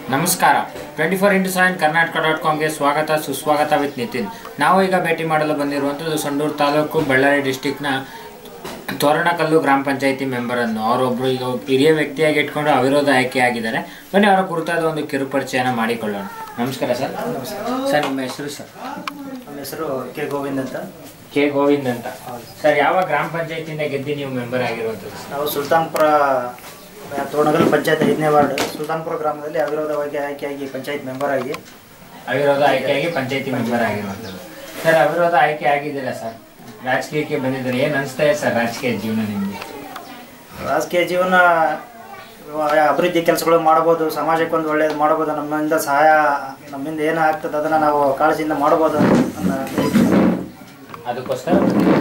ನಮಸ್ಕಾರ twenty four into seven Karnataka dot ಕಾಮ್ಗೆ ಸ್ವಾಗತ ಸುಸ್ವಾಗತ ವಿತ್ ನಿತಿನ್ ನಾವು ಈಗ ಭೇಟಿ ಮಾಡಲು ಬಂದಿರುವಂಥದ್ದು ಸಂಡೂರು ತಾಲೂಕು ಬಳ್ಳಾರಿ ಡಿಸ್ಟಿಕ್ನ ತೋರಣಕಲ್ಲು ಗ್ರಾಮ ಪಂಚಾಯಿತಿ ಮೆಂಬರನ್ನು ಅವರೊಬ್ಬರು ಈಗ ಒಬ್ಬ ಹಿರಿಯ ವ್ಯಕ್ತಿಯಾಗಿ ಇಟ್ಕೊಂಡು ಅವಿರೋಧ ಆಯ್ಕೆಯಾಗಿದ್ದಾರೆ ಬನ್ನಿ ಅವರ ಕುರಿತಾದ ಒಂದು ಕಿರು ಪರಿಚಯನ ಮಾಡಿಕೊಳ್ಳೋಣ ನಮಸ್ಕಾರ ಸರ್ ಸರ್ ನಿಮ್ಮ ಹೆಸರು ಸರ್ ನಮ್ಮ ಹೆಸರು ಕೆ ಗೋವಿಂದ್ ಅಂತ ಕೆ ಗೋವಿಂದ್ ಅಂತ ಸರ್ ಯಾವ ಗ್ರಾಮ ಪಂಚಾಯತಿಯಿಂದ ಗೆದ್ದು ನೀವು ಮೆಂಬರ್ ಆಗಿರುವಂಥದ್ದು ಸರ್ ನಾವು ಸುಲ್ತಾನ್ಪುರ ತೋರಣಗಲ್ ಪಂಚಾಯತ್ ಐದನೇ ವಾರ್ಡ್ ಸುಲ್ತಾನ್ಪುರ ಗ್ರಾಮದಲ್ಲಿ ಅವಿರೋಧವಾಗಿ ಆಯ್ಕೆಯಾಗಿ ಪಂಚಾಯತ್ ಮೆಂಬರ್ ಆಗಿ ಅವಿರೋಧ ಆಯ್ಕೆಯಾಗಿ ಪಂಚಾಯತಿ ಮೆಂಬರ್ ಆಗಿರುವಂಥದ್ದು ಸರ್ ಅವಿರೋಧ ಆಯ್ಕೆ ಆಗಿದ್ದೀರಾ ಸರ್ ರಾಜಕೀಯಕ್ಕೆ ಬಂದಿದ್ದಾರೆ ಏನು ಅನಿಸ್ತಾ ಇದೆ ಸರ್ ರಾಜಕೀಯ ಜೀವನ ನಿಮಗೆ ರಾಜಕೀಯ ಜೀವನ ಅಭಿವೃದ್ಧಿ ಕೆಲಸಗಳು ಮಾಡ್ಬೋದು ಸಮಾಜಕ್ಕೆ ಒಂದು ಒಳ್ಳೇದು ಮಾಡ್ಬೋದು ನಮ್ಮಿಂದ ಸಹಾಯ ನಮ್ಮಿಂದ ಏನು ಆಗ್ತದೆ ಅದನ್ನು ನಾವು ಕಾಳಜಿಯಿಂದ ಮಾಡ್ಬೋದು ಅನ್ನೋ ನಿರೀಕ್ಷೆ. ಅದಕ್ಕೋಸ್ಕರ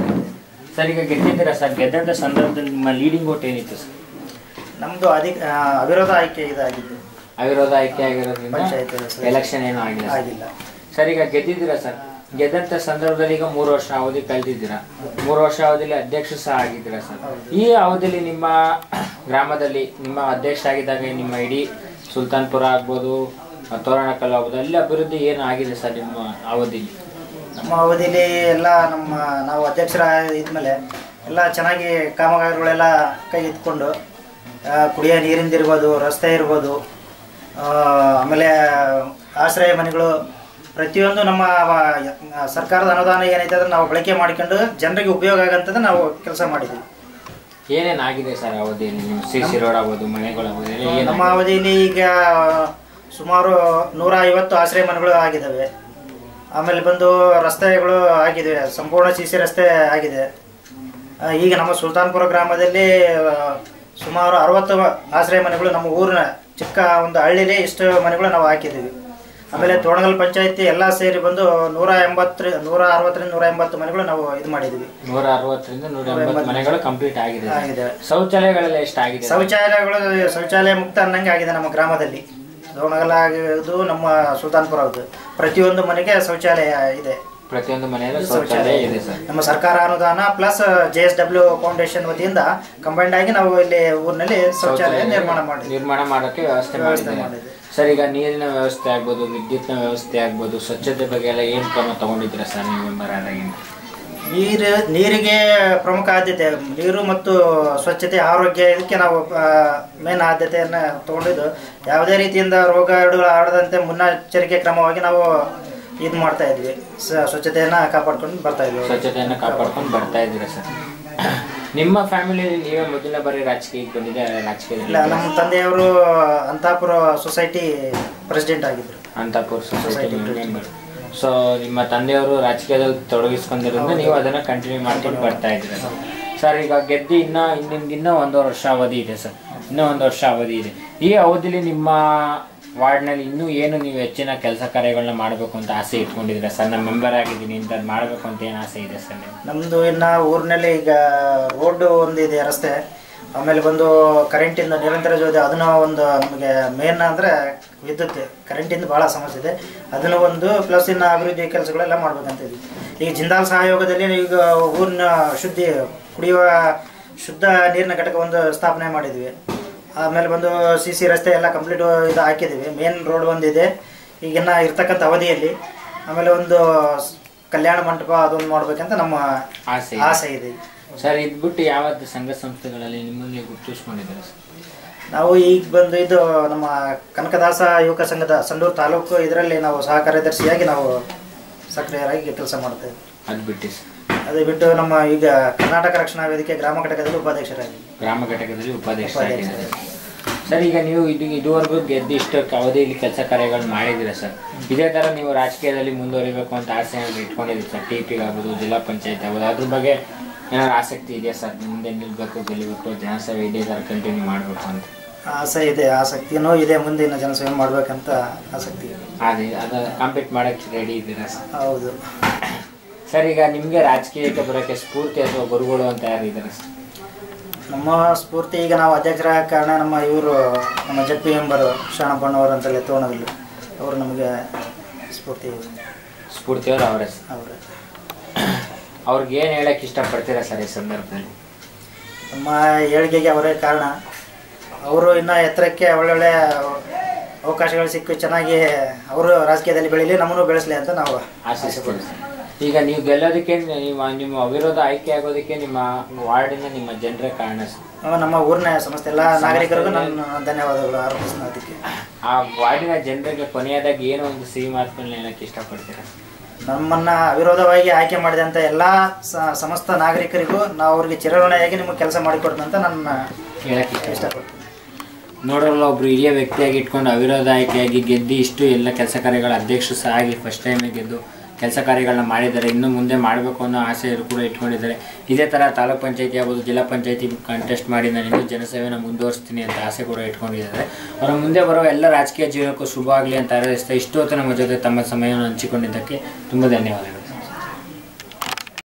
ಸರ್ ಈಗ ಗೆದ್ದಿದ್ದೀರಾ ಸರ್ ಗೆದ್ದಂಥ ಸಂದರ್ಭದಲ್ಲಿ ನಿಮ್ಮ ಲೀಡಿಂಗ್ ಓಟ್ ಏನಿತ್ತು ಸರ್ ನಮ್ಮದು ಅಧಿಕ ಆ, ಅವಿರೋಧ ಆಯ್ಕೆ ಇದಾಗಿದ್ದು ಅವಿರೋಧ ಆಯ್ಕೆ ಆಗಿರೋದ್ರಿಂದ ಪಂಚಾಯತ್ ಸದಸ್ಯ. ಎಲೆಕ್ಷನ್ ಏನೂ ಆಗಿಲ್ಲ ಸರ್. ಆಗಿಲ್ಲ ಸರ್ ಈಗ ಗೆದ್ದಿದ್ದೀರಾ ಸರ್ ಗೆದ್ದಂಥ ಸಂದರ್ಭದಲ್ಲಿ ಈಗ ಮೂರು ವರ್ಷ ಅವಧಿ ಕಳೆದಿದ್ದೀರಾ ಮೂರು ವರ್ಷ ಅವಧಿಯಲ್ಲಿ ಅಧ್ಯಕ್ಷ ಸಹ ಆಗಿದ್ದೀರಾ ಸರ್ ಈ ಅವಧಿಯಲ್ಲಿ ನಿಮ್ಮ ಗ್ರಾಮದಲ್ಲಿ ನಿಮ್ಮ ಅಧ್ಯಕ್ಷ ಆಗಿದ್ದಾಗ ನಿಮ್ಮ ಇಡೀ ಸುಲ್ತಾನ್ಪುರ ಆಗ್ಬೋದು ತೋರಣಕಲ್ ಆಗ್ಬೋದು ಅಲ್ಲಿ ಅಭಿವೃದ್ಧಿ ಏನು ಆಗಿದೆ ಸರ್ ನಿಮ್ಮ ಅವಧಿಯಲ್ಲಿ ನಮ್ಮ ಅವಧಿಲಿ ಎಲ್ಲ ನಮ್ಮ ನಾವು ಅಧ್ಯಕ್ಷರ ಇದ್ಮೇಲೆ ಎಲ್ಲ ಚೆನ್ನಾಗಿ ಕಾಮಗಾರಿಗಳೆಲ್ಲ ಕೈ ಎತ್ಕೊಂಡು ಆ, ಕುಡಿಯೋ ನೀರಿಂದ ಇರ್ಬೋದು ರಸ್ತೆ ಇರ್ಬೋದು ಆ, ಆಮೇಲೆ ಆಶ್ರಯ ಮನೆಗಳು ಪ್ರತಿಯೊಂದು ನಮ್ಮ ಆ, ಸರ್ಕಾರದ ಅನುದಾನ ಏನೈತೆ ಅದನ್ನು ನಾವು ಬಳಕೆ ಮಾಡಿಕೊಂಡು ಜನರಿಗೆ ಉಪಯೋಗ ಆಗಂತದ್ದು ನಾವು ಕೆಲಸ ಮಾಡಿದ್ವಿ ಏನೇನು ಆಗಿದೆ ಸರ್ ಅವಧಿಯಲ್ಲಿ ನೀವು ಸಿ ಸಿ ರೋಡ್ ಆಗ್ಬೋದು ಮನೆಗಳಾಗ್ಬೋದು ಎಲ್ಲ ಏನು ನಮ್ಮ ಅವಧಿಯಲ್ಲಿ ಈಗ ಸುಮಾರು ನೂರ ಐವತ್ತು ಆಶ್ರಯ ಮನೆಗಳು ಆಗಿದ್ದಾವೆ ಆಮೇಲೆ ಬಂದು ರಸ್ತೆಗಳು ಆಗಿದೆ ಸಂಪೂರ್ಣ ಸಿ ಸಿ ರಸ್ತೆ ಆಗಿದೆ ಆ, ಈಗ ನಮ್ಮ ಸುಲ್ತಾನ್ಪುರ ಗ್ರಾಮದಲ್ಲಿ ಆ, ಸುಮಾರು ಅರವತ್ತು ಆಶ್ರಯ ಮನೆಗಳು ನಮ್ಮ ಊರಿನ ಚಿಕ್ಕ ಒಂದು ಹಳ್ಳಿಲಿ ಇಷ್ಟು ಮನೆಗಳು ನಾವು ಹಾಕಿದ್ದೀವಿ ಆಮೇಲೆ ತೋಣಗಲ್ ಪಂಚಾಯತಿ ಎಲ್ಲ ಸೇರಿ ಬಂದು ನೂರ ಎಂಬತ್ತರ ನೂರ ಅರವತ್ತರಿಂದ ನೂರ ಎಂಬತ್ತು ಮನೆಗಳು ನಾವು ಇದು ಮಾಡಿದ್ದೀವಿ ನೂರ ಅರವತ್ತರಿಂದ ನೂರ ಎಂಬತ್ತು ಮನೆಗಳು ಕಂಪ್ಲೀಟ್ ಆಗಿದೆ ಸರ್. ಆಗಿದೆ ಶೌಚಾಲಯಗಳೆಲ್ಲ ಎಷ್ಟಾಗಿದೆ ಸರ್? ಶೌಚಾಲಯಗಳು ಶೌಚಾಲಯ ಮುಕ್ತ ಅನ್ನಂಗೆ ಆಗಿದೆ ನಮ್ಮ ಗ್ರಾಮದಲ್ಲಿ ದೋಣಗಲ ಆಗಿದ್ದು ನಮ್ಮ ಸುಲ್ತಾನ್ಪುರ ಹೌದು ಪ್ರತಿಯೊಂದು ಮನೆಗೆ ಶೌಚಾಲಯ ಇದೆ ಪ್ರತಿಯೊಂದು ಮನೆಯಲ್ಲೂ ಶೌಚಾಲಯ ಇದೆ ಸರ್ ನಮ್ಮ ಸರ್ಕಾರ ಅನುದಾನ plus J S W foundation ವತಿಯಿಂದ ಕಂಬೈಂಡ್ ಆಗಿ ನಾವು ಇಲ್ಲಿ ಊರಿನಲ್ಲಿ ಶೌಚಾಲಯ ನಿರ್ಮಾಣ ಮಾಡಿದ್ವಿ ನಿರ್ಮಾಣ ಮಾಡೋಕ್ಕೆ ವ್ಯವಸ್ಥೆ ವ್ಯವಸ್ಥೆ ಮಾಡಿದ್ದಾರೆ ಮಾಡಿದ್ವಿ. ಸರ್ ಈಗ ನೀರಿನ ವ್ಯವಸ್ಥೆ ಆಗ್ಬೋದು ವಿದ್ಯುತ್ನ ವ್ಯವಸ್ಥೆ ಆಗ್ಬೋದು ಸ್ವಚ್ಛತೆ ಬಗ್ಗೆ ಎಲ್ಲ ಏನು ಕ್ರಮ ತಗೊಂಡಿದ್ದೀರಾ ಸರ್ ನೀವು ಮೆಂಬರ್ ಆದಾಗಿಂದ ನೀರು ನೀರಿಗೆ ಪ್ರಮುಖ ಆದ್ಯತೆ ನೀರು ಮತ್ತು ಸ್ವಚ್ಛತೆ ಆರೋಗ್ಯ ಇದಕ್ಕೆ ನಾವು ಮೇನ್ ಆದ್ಯತೆಯನ್ನು ತಗೊಂಡಿದ್ದು ಯಾವುದೇ ರೀತಿಯಿಂದ ರೋಗಗಳು ಹರಡದಂತೆ ಮುನ್ನೆಚ್ಚರಿಕೆ ಕ್ರಮವಾಗಿ ನಾವು ಇದು ಮಾಡ್ತಾ ಇದ್ವಿ ಸ- ಸ್ವಚ್ಛತೆಯನ್ನ ಕಾಪಾಡ್ಕೊಂಡು ಬರ್ತಾ ಇದ್ವಿ ಸ್ವಚ್ಛತೆಯನ್ನು ಕಾಪಾಡ್ಕೊಂಡು ಬರ್ತಾ ಇದ್ದೀರಾ ಸರ್ ನಿಮ್ಮ ಫ್ಯಾಮಿಲಿಯಲ್ಲಿ ನೀವೇ ಮೊದಲನೇ ಬಾರಿ ರಾಜಕೀಯಕ್ಕೆ ಬಂದಿದೆ ಇಲ್ಲ ರಾಜಕೀಯದಲ್ಲಿ ನಮ್ಮ ತಂದೆಯವರು ಅಂತಾಪುರ ಸೊಸೈಟಿ ಪ್ರೆಸಿಡೆಂಟ್ ಆಗಿದ್ರು ಅಂತಾಪುರ್ ಸೊಸೈಟಿ ಮೆಂಬರ್ ಸೊ ನಿಮ್ಮ ತಂದೆಯವರು ರಾಜಕೀಯದಲ್ಲಿ ತೊಡಗಿಸ್ಕೊಂಡಿರೋದ್ರಿಂದ ನೀವು ಅದನ್ನು ಕಂಟಿನ್ಯೂ ಮಾಡ್ಕೊಂಡು ಬರ್ತಾ ಇದ್ದೀರಾ ಸರ್ ಸರ್ ಈಗ ಗೆದ್ದು ಇನ್ನ ಇನ್ನಿಂದ ಇನ್ನೂ ಒಂದು ವರ್ಷ ಅವಧಿ ಇದೆ ಸರ್ ಇನ್ನೂ ಒಂದು ವರ್ಷ ಅವಧಿ ಇದೆ ಈ ಅವಧಿಲಿ ನಿಮ್ಮ ವಾರ್ಡ್ನಲ್ಲಿ ಇನ್ನೂ ಏನು ನೀವು ಹೆಚ್ಚಿನ ಕೆಲಸ ಕಾರ್ಯಗಳನ್ನ ಮಾಡಬೇಕು ಅಂತ ಆಸೆ ಇಟ್ಕೊಂಡಿದ್ದೀರಾ ಸರ್ ನಾನು ಮೆಂಬರ್ ಆಗಿದ್ದೀನಿ ಇಂಥದ್ದು ಮಾಡಬೇಕು ಅಂತ ಏನು ಆಸೆ ಇದೆ ಸರ್ ನಿಮ್ಗೆ? ನಮ್ಮದು ಇನ್ನು ಊರಿನಲ್ಲಿ ಈಗ ರೋಡ್ ಒಂದಿದೆ ರಸ್ತೆ ಆಮೇಲೆ ಬಂದು ಕರೆಂಟಿಂದ ನಿರಂತರ ಜೋದಿ ಅದನ್ನು ಒಂದು ನಮಗೆ ಮೇನ್ ಅಂದರೆ ವಿದ್ಯುತ್ ಕರೆಂಟಿಂದ ಭಾಳ ಸಮಸ್ಯೆ ಇದೆ ಅದನ್ನು ಒಂದು ಪ್ಲಸ್ ಇನ್ನು ಅಭಿವೃದ್ಧಿ ಕೆಲಸಗಳೆಲ್ಲ ಮಾಡ್ಬೇಕಂತ ಇದ್ವಿ ಈಗ ಜಿಂದಾಲ್ ಸಹಯೋಗದಲ್ಲಿ ಈಗ ಊರಿನ ಶುದ್ಧಿ ಕುಡಿಯುವ ಶುದ್ಧ ನೀರಿನ ಘಟಕ ಒಂದು ಸ್ಥಾಪನೆ ಮಾಡಿದ್ವಿ ಆಮೇಲೆ ಬಂದು ಸಿ ಸಿ ರಸ್ತೆ ಎಲ್ಲ ಕಂಪ್ಲೀಟ್ ಇದು ಹಾಕಿದ್ದೀವಿ ಮೇನ್ ರೋಡ್ ಒಂದಿದೆ ಈಗಿನ ಇರ್ತಕ್ಕಂಥ ಅವಧಿಯಲ್ಲಿ ಆಮೇಲೆ ಒಂದು ಸ್- ಕಲ್ಯಾಣ ಮಂಟಪ ಅದೊಂದು ಮಾಡ್ಬೇಕಂತ ನಮ್ಮ ಆಸೆ ಆಸೆ ಇದೆ ಸರ್ ಇದು ಬಿಟ್ಟು ಯಾವತ್ತು ಸಂಘ ಸಂಸ್ಥೆಗಳಲ್ಲಿ ನಿಮ್ಮನ್ನು ನೀವು ಗುರುತಿಸ್ಕೊಂಡಿದ್ದೀರಾ ಸರ್ ನಾವು ಈಗ ಬಂದು ಇದು ನಮ್ಮ ಕನಕದಾಸ ಯುವಕ ಸಂಘದ ಸಂಡೂರು ತಾಲೂಕು ಇದರಲ್ಲಿ ನಾವು ಸಹ ಕಾರ್ಯದರ್ಶಿಯಾಗಿ ನಾವು ಸಕ್ರಿಯರಾಗಿ ಕೆಲಸ ಮಾಡ್ತಾ ಇದ್ದೀವಿ ಅದು ಬಿಟ್ಟು ಸರ್ ಅದು ಬಿಟ್ಟು ನಮ್ಮ ಈಗ ಕರ್ನಾಟಕ ರಕ್ಷಣಾ ವೇದಿಕೆ ಗ್ರಾಮ ಘಟಕದಲ್ಲಿ ಉಪಾಧ್ಯಕ್ಷರಾಗಿ ಗ್ರಾಮ ಘಟಕದಲ್ಲಿ ಉಪಾಧ್ಯಕ್ಷರಾಗಿದ್ದಾರೆ ಸರ್ ಈಗ ನೀವು ಇದು ಇದುವರೆಗೂ ಗೆದ್ದು ಇಷ್ಟು ಅವಧಿಯಲ್ಲಿ ಕೆಲಸ ಕಾರ್ಯಗಳು ಮಾಡಿದ್ದೀರಾ ಸರ್ ಇದೇ ಥರ ನೀವು ರಾಜಕೀಯದಲ್ಲಿ ಮುಂದುವರಿಬೇಕು ಅಂತ ಆಸೆ ಏನಾದ್ರು ಇಟ್ಕೊಂಡಿದ್ದೀರಿ ಸರ್ ಟಿ ಪಿಗೆ ಆಗ್ಬೋದು ಜಿಲ್ಲಾ ಪಂಚಾಯತ್ ಆಗ್ಬೋದು ಅದ್ರ ಬಗ್ಗೆ ಏನಾದ್ರು ಆಸಕ್ತಿ ಇದೆಯಾ ಸರ್ ಮುಂದೆ ನಿಲ್ಬೇಕು ಗೆಲ್ಲಬೇಕು ಜನಸೇವೆ ಇದೇ ಥರ ಕಂಟಿನ್ಯೂ ಮಾಡಬೇಕು ಅಂತ ಆಸೆ ಇದೆ ಆಸಕ್ತಿನೂ ಇದೆ ಮುಂದಿನ ಜನಸೇವೆ ಮಾಡ್ಬೇಕಂತ ಆಸಕ್ತಿ ಇದೆ ಅದೇ ಅದು ಕಾಂಪೀಟ್ ಮಾಡೋಕ್ಕೆ ರೆಡಿ ಇದ್ದೀರಾ ಸರ್ ಹೌದು ಸರ್ ಈಗ ನಿಮಗೆ ರಾಜಕೀಯಕ್ಕೆ ಬರೋಕ್ಕೆ ಸ್ಫೂರ್ತಿ ಅಥವಾ ಗುರುಗಳು ಅಂತ ಯಾರು ಇದ್ದಾರೆ ಸರ್ ನಮ್ಮ ಸ್ಫೂರ್ತಿ ಈಗ ನಾವು ಅಧ್ಯಕ್ಷರಾಗ ಕಾರಣ ನಮ್ಮ ಇವರು ನಮ್ಮ ಜಡ್ ಪಿ ಮೆಂಬರು ಶರಣಪ್ಪಣ್ಣವರು ಅಂತೇಳಿ ತೋಣಗಲ್ಲು ಅವರು ನಮಗೆ ಸ್ಫೂರ್ತಿ ಸ್ಫೂರ್ತಿಯವರು ಅವರೇ ಸರ್ ಅವರು ಅವ್ರಿಗೆ ಏನು ಹೇಳಕ್ಕೆ ಇಷ್ಟಪಡ್ತೀರಾ ಸರ್ ಈ ಸಂದರ್ಭದಲ್ಲಿ ನಮ್ಮ ಏಳಿಗೆಗೆ ಅವರೇ ಕಾರಣ ಅವರು ಇನ್ನು ಎತ್ತರಕ್ಕೆ ಒಳ್ಳೊಳ್ಳೆ ಅವಕಾಶಗಳು ಸಿಕ್ಕು ಚೆನ್ನಾಗಿ ಅವರು ರಾಜಕೀಯದಲ್ಲಿ ಬೆಳೀಲಿ ನಮ್ಮನ್ನು ಬೆಳೆಸಲಿ ಅಂತ ನಾವು ಆಶಿಸ್ತೀನಿ ಸರ್. ಈಗ ನೀವು ಗೆಲ್ಲೋದಕ್ಕೆ ನಿಮ್ಮ ನಿಮ್ಮ ಅವಿರೋಧ ಆಯ್ಕೆ ಆಗೋದಕ್ಕೆ ನಿಮ್ಮ ವಾರ್ಡಿನ ನಿಮ್ಮ ಜನರೇ ಕಾರಣ ಸರ್. ಅಹ್, ನಮ್ಮ ಊರಿನ ಸಮಸ್ತ ಎಲ್ಲ ನಾಗರಿಕರಿಗೂ ನನ್ನ ಧನ್ಯವಾದಗಳು ಅರ್ಪಿಸ್ತೀನಿ ಅದಕ್ಕೆ ಆ ವಾರ್ಡಿನ ಜನರಿಗೆ ಕೊನೆಯದಾಗಿ ಏನೋ ಒಂದು ಸಿಹಿ ಮಾತುಗಳನ್ನ ಹೇಳಕ್ಕೆ ಇಷ್ಟಪಡ್ತೀರಾ ನಮ್ಮನ್ನ ಅವಿರೋಧವಾಗಿ ಆಯ್ಕೆ ಮಾಡಿದಂಥ ಎಲ್ಲ ಸ- ಸಮಸ್ತ ನಾಗರಿಕರಿಗೂ ನಾವು ಅವ್ರಿಗೆ ಚಿರಋಣಿಯಾಗಿ ನಿಮಗೆ ಕೆಲಸ ಮಾಡಿಕೊಡ್ತೀನಿ ಅಂತ ನನ್ನ ಹೇಳಕ್ಕೆ ಇಷ್ಟ ಇಷ್ಟಪಡ್ತೀನಿ ನೋಡೋಲ್ಲ ಒಬ್ರು ಹಿರಿಯ ವ್ಯಕ್ತಿಯಾಗಿ ಇಟ್ಕೊಂಡು ಅವಿರೋಧ ಆಯ್ಕೆಯಾಗಿ ಗೆದ್ದು ಇಷ್ಟು ಎಲ್ಲ ಕೆಲಸ ಕಾರ್ಯಗಳ ಅಧ್ಯಕ್ಷರು ಸಹ ಆಗಿ ಫಸ್ಟ್ ಟೈಮ್ ಗೆದ್ದು ಕೆಲಸ ಕಾರ್ಯಗಳನ್ನ ಮಾಡಿದ್ದಾರೆ ಇನ್ನು ಮುಂದೆ ಮಾಡಬೇಕು ಅನ್ನೋ ಆಸೆಯರು ಕೂಡ ಇಟ್ಕೊಂಡಿದ್ದಾರೆ ಇದೇ ಥರ ತಾಲೂಕ್ ಪಂಚಾಯತಿ ಆಗ್ಬೋದು ಜಿಲ್ಲಾ ಪಂಚಾಯತಿ ಕಂಟೆಸ್ಟ್ ಮಾಡಿ ನಾನು ಇನ್ನೂ ಜನಸೇವೆನ ಮುಂದುವರಿಸ್ತೀನಿ ಅಂತ ಆಸೆ ಕೂಡ ಇಟ್ಕೊಂಡಿದ್ದಾರೆ ಅವರ ಮುಂದೆ ಬರೋ ಎಲ್ಲ ರಾಜಕೀಯ ಜೀವನಕ್ಕೂ ಶುಭ ಆಗಲಿ ಅಂತ ಹಾರೈಸ್ತಾ ಇಷ್ಟು ಹೊತ್ತು ನಮ್ಮ ಜೊತೆ ತಮ್ಮ ಸಮಯವನ್ನು ಹಂಚಿಕೊಂಡಿದ್ದಕ್ಕೆ ತುಂಬ ಧನ್ಯವಾದಗಳು